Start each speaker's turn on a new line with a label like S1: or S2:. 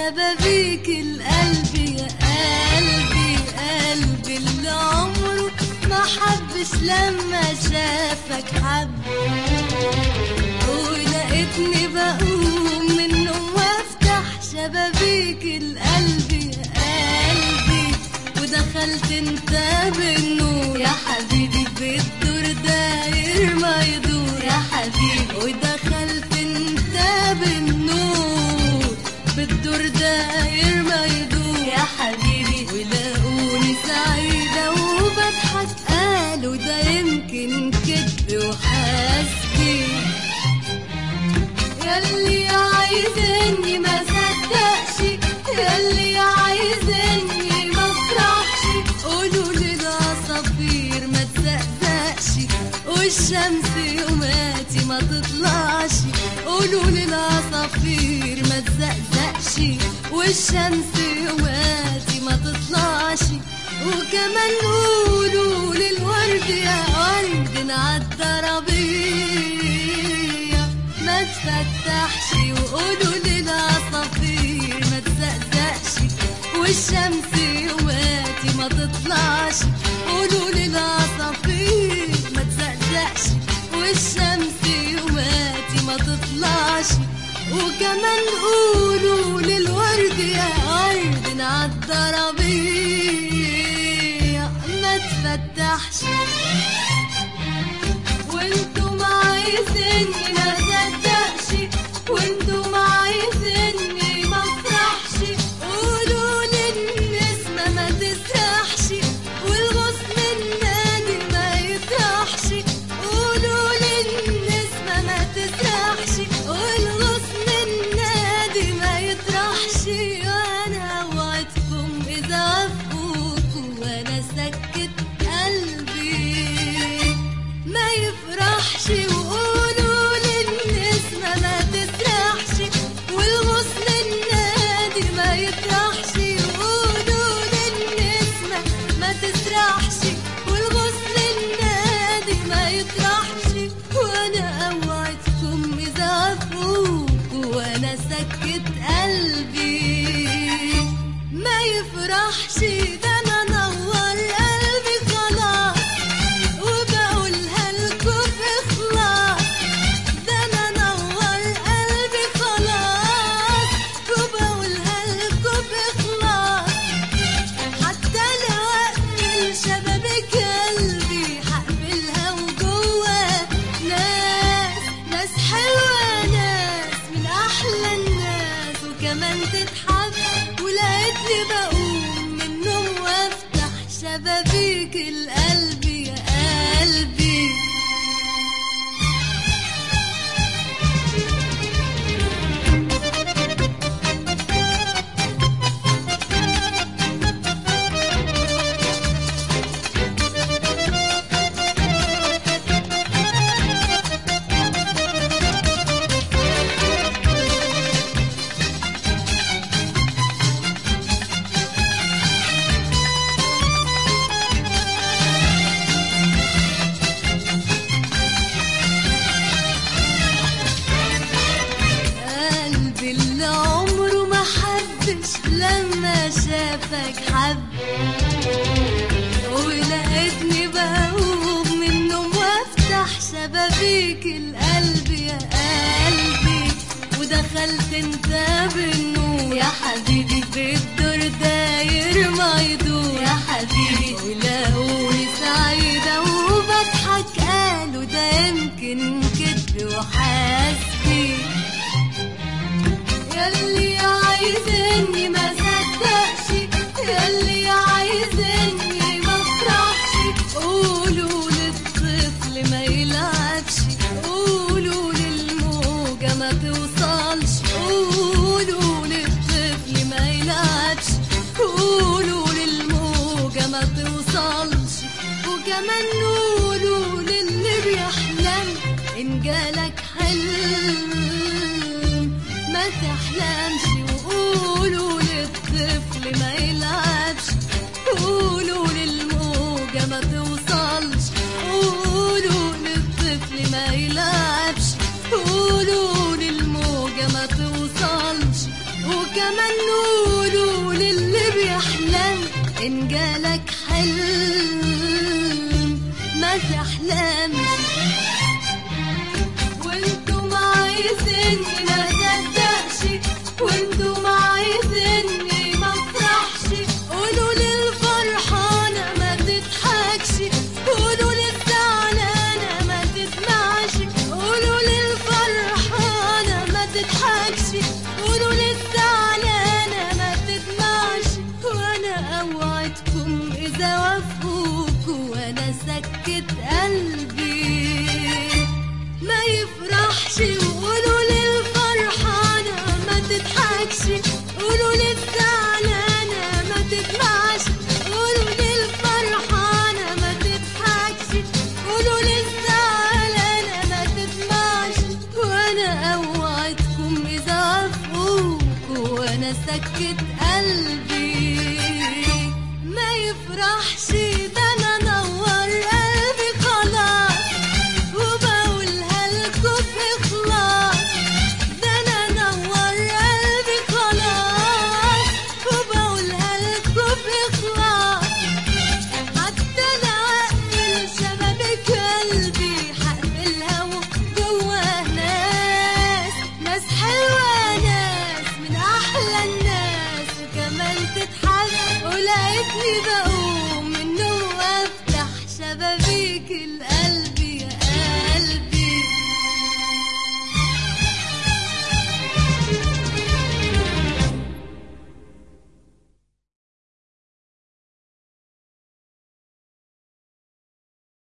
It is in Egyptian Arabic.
S1: شبابيك القلب يا قلبي قلبي اللي عمره ما حبش لما شافك حب ولقيتني بقوم من النوم وافتح شبابيك القلب يا قلبي ودخلت انت بالنور يا حبيبي بالدور داير ما يدور يا حبيبي ودخلت انت بالنور بالدور داير ما يدور يا حبيبي ولاقوني سعيدة وبضحك قالوا ده يمكن كدب وحاسبي ياللي عايزني ما صدقش ياللي عايزني ما افرحش قولوا للعصافير ما تزقزقش والشمس يوماتي ما تطلعش قولوا للعصافير ما تزقزقش والشمس يوماتي ما تطلعش وكمان قولوا للورد يا ورد نعدى ربيع ما تفتحش وقولوا للعصافير ما تزقزقش والشمس يوماتي ما تطلعش قولوا للعصافير ما تزقزقش والشمس يوماتي ما تطلعش وكمان قولوا للورد يا ورد نعدى ربيع ما تفتحش وانتم عايزيني ما صدقش وانتم عايزيني ما افرحش قولوا للنسمة ما تسرحش والغصن النادي ما يفرحش قولوا للنسمة ما تسرحش والغصن النادي ما يطرحش وانا اوعدكم اذا وافقوكوا وانا سكت قلبي ما يفرحش وقولوا للنسمة ما تسرحش والغصن النادي ما يفرحش وقولوا للنسمة ما تسرحش والغصن النادي ما يطرحش وانا اوعدكم اذا عفوكوا وانا سكت قلبي ما يفرحش ده انا نور قلبي خلاص وبقولها لكم بإخلاص ده أنا نور قلبي خلاص وبقولها لكم بإخلاص حتى لو أقفل شبابك قلبي هقفلها وجوه ناس ناس حلوة ناس من أحلى الناس وكمان تضحك ولقيتني بقوم من النوم وافتح شبابيك القلب يا قلبي قلبي اللي عمره ما حبش لما شافك حب ولقيتني بقوم من النوم وافتح شبابيك القلب يا قلبي ودخلت انت بالنور يا حبيبي بالدور داير ما يدور يا حبيبي ولاقوني سعيدة وبضحك قالوا ده يمكن كدب وحاسبي ياللي عايزني ما صدقش ياللي عايزني ما افرحش قولوا للطفل ما يلعبش قولوا للموجة ما توصلش قولوا للطفل ما يلعبش قولوا للموجة ما توصلش وكمان قولوا للي بيحلم إن جالك حلم ما تحلمش وقولوا للطفل ما يلعبش قولوا للموجة ما توصلش قولوا للطفل ما يلعبش قولوا للموجة ما توصلش وكمان نقوله للي بيحلم إن جالك حلم ما تحلمش وانتم عايزيني ما صدقش وانتم عايزيني ما افرحش قولوا للفرحانة ما تضحكش قولوا للزعلانة ما تسمعش قولوا للفرحانة ما تضحكش قولوا للزعلانة ما تسمعش وانا اوعدكم اذا وافقوكوا وانا سكت قلبي ما يفرحش وقولوا للفرحانة ما تضحكش قولوا للزعلانة ما تسمعش قولوا للفرحانة ما تضحكش قولوا للزعلانة ما تسمعش وانا اوعدكم اذا وافقوكوا وانا سكت قلبي ما يفرحش ده انا نور قلبي خلاص وبقولها لكم بإخلاص ده أنا نور قلبي خلاص وبقولها لكم بإخلاص حتى أنا أقفل شبابيك قلبي هقفلها وجواه ناس ناس حلوة ناس من أحلى الناس وكمان تضحك ولقيتني بقول